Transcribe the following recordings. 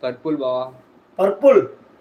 Purple బావా purple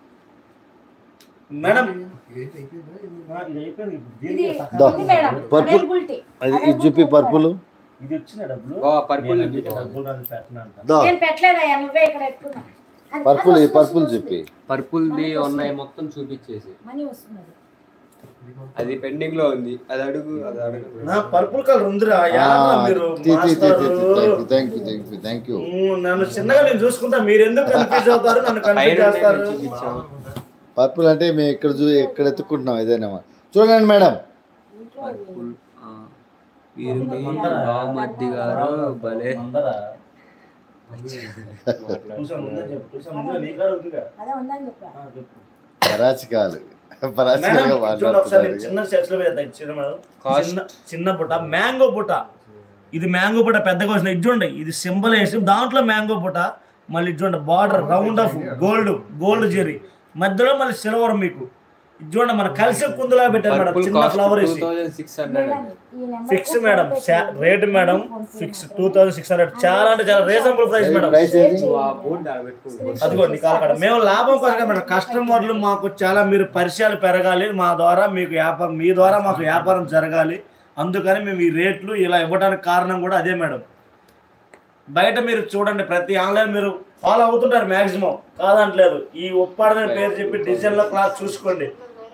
madam ఇది దీనికి దా. ఉంది మేడం పర్పుల్. అవైలబిలిటీ అది ఇది చూపి పర్పుల్ ఇది వచ్చిన డబ్బులు బావా పర్పుల్ మేడం, చూపి. డబ్బులు రాదు పెట్టనంట. దా నేను పెట్టలేదయ్యా నువ్వే ఇక్కడ పెట్టుకున్నా అది- పర్పుల్ అది ఈ వస్తుంది, పర్పుల్ వస్తుంది. చూపి పర్పుల్ ది మనకి ఉన్నాయి వస్తుంది. మొత్తం చూపించేసి మనీ వస్తున్నది అది పెండింగ్ లో ఉంది అది అడుగు అది అడుగు నా పర్పుల్ కలర్ ఉందిరా యాడ్రా మీరు మాస్టారు. Thank you thank you thank you ఊ, నన్ను చిన్నగా నేను చూసుకుంటా మీరు ఎందుకు కన్ఫ్యూజ్ అవుతారు నన్ను పైన కన్ఫ్యూజ్ చేస్తారు ఉన్నాయి చూపించాం. పర్పుల్ అంటే మేము ఇక్కడ చూ ఇక్కడ ఎత్తుకుంటున్నాం ఇదేనా చూడండి మేడం పర్పుల్ ఆ, వీరు మీ బావమర్ది గారు భలే అందరా చూసా ముందే చెప్పు చూసా ముందే నీ కాడ ఉందిగా అదే ఉందని చెప్పా ఆ, చెప్పు. పరాచికాలు మేడం పరాచికాలుగా చూడండి ఒకసారి మాట్లాడుతున్నారు నేను చిన్న సెట్స్ లో పెడతా చిన్న మేడం Cost. చిన్న చిన్న బుట్ట మ్యాంగో బుట్ట ఇది మ్యాంగో బుట్ట పెద్దగా వచ్చిన ఇది చూడండి ఇది సింబల్ వేసి దాంట్లో మ్యాంగో బుట్ట మళ్ళీ ఇది చూడండి border round off gold gold జెరీ మధ్యలో మళ్ళీ సిల్వర్ మీకు ఇది చూడండి మన కలిసి కుందులా పెట్టారు మేడం పర్పుల్ చిన్న కాస్ట్ ఫ్లవర్ టూ వేసి థౌజండ్ సిక్స్ హండ్రెడ్ మేడం, ఈ నెంబర్ ఫిక్స్ కు మేడం ఫోన్ పే చేయండి. Rate madam PhonePe fix చేయండి. టూ థౌసండ్ సిక్స్ హండ్రెడ్ చాలా అంటే చాలా రీజనబుల్ ప్రైస్ మేడం ప్రైస్ ఏది అదిగో నీ కాల్ కాడ. మేము లాభం కోసం మేడం కస్టమర్లు మాకు చాలా మీరు పరిచయాలు పెరగాలి మా ద్వారా మీకు వ్యాపారం మీ ద్వారా మాకు వ్యాపారం జరగాలి అందుకని మేము ఈ రేట్లు ఇలా ఇవ్వడానికి కారణం కూడా అదే మేడం బయట మీరు చూడండి ప్రతి ఆన్లైన్ మీరు ఫాలో అవుతుంటారు మాక్సిమం కాదంటలేదు ఈ ఉప్పాడని పేరు చెప్పి డిజైన్ లో క్లాత్ చూసుకోండి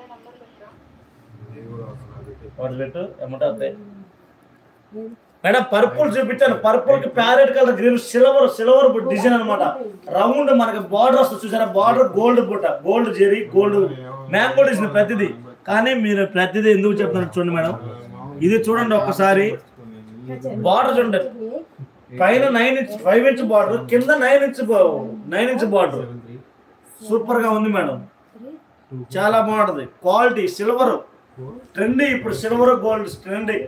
ఒకటి పెట్టు ఏమంటారు మేడం పర్పుల్ చూపించాను పర్పుల్ కి parrot colour green silver silver design అన్నమాట రౌండ్ మనకి బార్డర్ వస్తుంది చూసారా బార్డర్ గోల్డ్ బుట్ట గోల్డ్ జెరీ గోల్డ్ మ్యాంగో డిజైన్ ప్రతిదీ కానీ మీరు ప్రతిదీ ఎందుకు చెప్తున్నారు చూడండి మేడం ఇది చూడండి ఒక్కసారి బార్డర్ చూడండి పైన nine inch five inch border కింద nine inch nine inch border super గా ఉంది మేడం చాలా బాగుంటది క్వాలిటీ సిల్వర్ ట్రెండీ ఇప్పుడు సిల్వర్ గోల్డ్ ట్రెండీ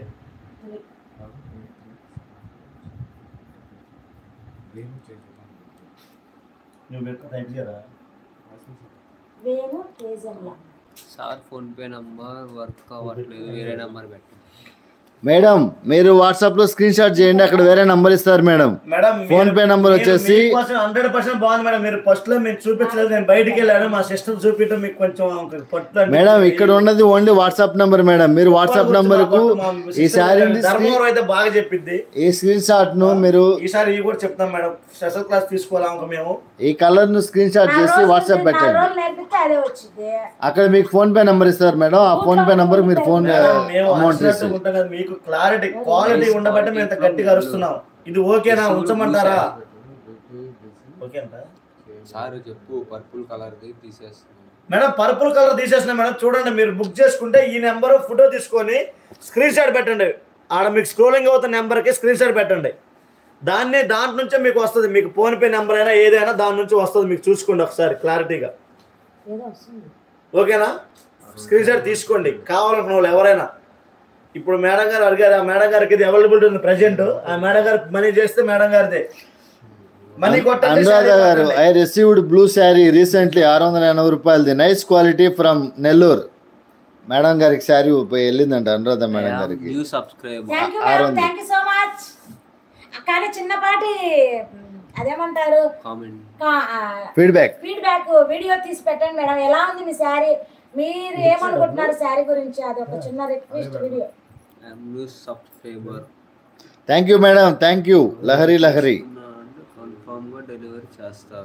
నువ్వు పెట్టు టైప్ చేయరా వేణు తేజమ్ల sir PhonePe number work అవ్వట్లేదు వేరే నంబర్ పెట్టండి మేడం మీరు వాట్సాప్ లో స్క్రీన్ షాట్ చేయండి అక్కడ వేరే నంబర్ ఇస్తారు madam madam PhonePe number వచ్చేసి హండ్రెడ్ పర్సెంట్ బాగుంది మేడం మీరు ఫస్ట్ లో మీకు చూపించలేదు నేను బయటికి వెళ్ళాను మా సిస్టర్ చూపించడం మీకు కొంచెం పట్టు అనిపించింది. మేడం ఇక్కడ ఉన్నది ఓన్లీ వాట్సాప్ నంబర్ మేడం మీరు వాట్సాప్ నంబర్ కు మా ఈ sister శారీ ధర్మవరం అయితే బాగా చెప్పింది ఈ స్క్రీన్ షాట్ ను మీరు ఈసారి ఇవి కూడా చెప్తాం మేడం స్పెషల్ క్లాస్ తీసుకోవాలా ఇంకా మేము ఈ కలర్ ను స్క్రీన్ షాట్ చేసి వాట్సాప్ పెట్టండి రోజులు నేర్పితే అదే వచ్చింది అక్కడ మీకు ఫోన్ పే నంబర్ ఇస్తారు మేడం ఆ ఫోన్ పే నంబర్ మీరు ఫోన్ మేడం, మేము అమౌంట్ అరిచినట్టు ఇస్తారు ఉంటాం కదా మీకు క్లారిటీ క్వాలిటీ ఉండబట్టి మేము ఇంత గట్టిగా అరుస్తున్నాం ఇది ఓకేనా ఉంచమంటారా ఓకేనా సార్ చెప్పు పర్పుల్ కలర్ ది తీసేస్తున్నాను మేడం పర్పుల్ కలర్ తీసేసిన మేడం చూడండి మీరు బుక్ చేసుకుంటే ఈ నెంబర్ ఫోటో తీసుకొని స్క్రీన్ షాట్ పెట్టండి ఆడ మీకు స్క్రోలింగ్ అవుతున్న నెంబర్కి స్క్రీన్ షాట్ పెట్టండి దాన్ని దాంట్ నుంచే మీకు వస్తుంది మీకు ఫోన్ పే నెంబర్ అయినా ఏదైనా దాని నుంచి వస్తుంది మీకు చూసుకోండి ఒకసారి క్లారిటీగా ఏదో వస్తుంది ఓకేనా స్క్రీన్ షాట్ తీసుకోండి కావాలనుకున్న వాళ్ళు ఎవరైనా ఇప్పుడు మేడం గారు అడిగారు ఆ మేడం గారికి ఇది అవైలబిలిటీ ఉంది ప్రజెంట్ ఆ మేడం గారికి మనీ చేస్తే మేడం గారిదే మనీ కొట్టండి అనురాధ శారీ గారు కొట్టండి. I received blue sari recently ఆరు వందల ఎనభై రూపాయలది nice quality from Nellore madam గారికి శారీ వెళ్ళిందంట అనురాధ మేడం గారికి న్యూ సబ్స్క్రైబర్ థ్యాంక్ యూ ఆరు మేడం వందలు. థ్యాంక్ యూ సో మచ్ కానీ చిన్నపాటి మ్, అదేమంటారు కామెంట్ ఫీడ్బ్యాక్ ఫీడ్బ్యాక్ వీడియో తీసి పెట్టండి మేడం ఎలా ఉంది మీ శారీ మీరు ఏమనుకుంటున్నారు శారీ గురించి అది ఒక చిన్న request video new subscriber thank you madam thank you Lahari Lahari confirm గా డెలివరీ చేస్తారు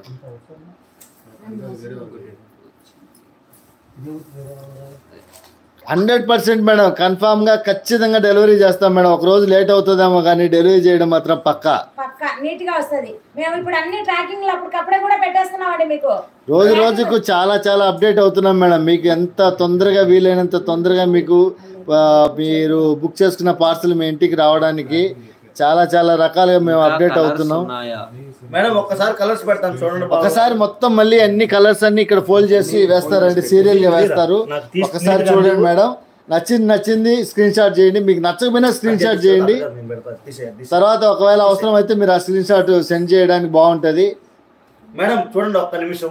హండ్రెడ్ పర్సెంట్ మేడం కన్ఫామ్ గా ఖచ్చితంగా డెలివరీ చేస్తాం మేడం ఒక రోజు లేట్ అవుతుందేమో కానీ డెలివరీ చేయడం మాత్రం పక్కా పక్క నీట్ గా వస్తది మేము ఇప్పుడు అన్ని ట్రాకింగ్ అప్పటికప్పుడే కూడా పెట్టేస్తున్నామండి మీకు రోజు రోజుకు చాలా చాలా అప్డేట్ అవుతున్నాం మేడం మీకు ఎంత తొందరగా వీలైనంత తొందరగా మీకు ఆ, మీరు బుక్ చేసుకున్న పార్సల్ మీ ఇంటికి రావడానికి చాలా చాలా రకాలుగా మేము అప్డేట్ అవుతున్నాం ఉన్నాయా మేడం ఒక్కసారి కలర్స్ పెడతాను చూడండి బాబు. ఒకసారి మొత్తం మళ్ళీ అన్ని కలర్స్ అన్ని ఇక్కడ ఫోల్డ్ చేసి వేస్తారండి సీరియల్ గా వేస్తారు నాకు తీసి ఒకసారి నీట్గా చూడండి మీరు- మేడం నచ్చింది నచ్చింది స్క్రీన్ షాట్ చేయండి మీకు నచ్చకపోయినా స్క్రీన్ షాట్ చేయండి నేను పెడతాను. తీసేయండి, తీసేయండి. తర్వాత ఒకవేళ అవసరం అయితే మీరు ఆ స్క్రీన్ షాట్ సెండ్ చేయడానికి బాగుంటది మేడం చూడండి ఒక్క నిమిషం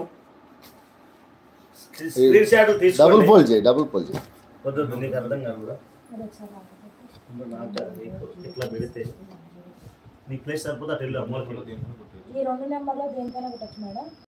స్క్రీన్ షాట్ డబుల్ తీసుకోండి ఫోల్డ్ చేయి డబుల్ ఫోల్డ్ చేయి వద్దు వద్దు, నీకు అర్థం కాదు కూడా నాకు అది ఇట్లా పెడితే నీ ప్లేస్ సరిపోతే అటు వెళ్ళు అమ్మకి ఈ రెండు నెంబర్లో దేనికైనా పెట్టచ్చు మేడం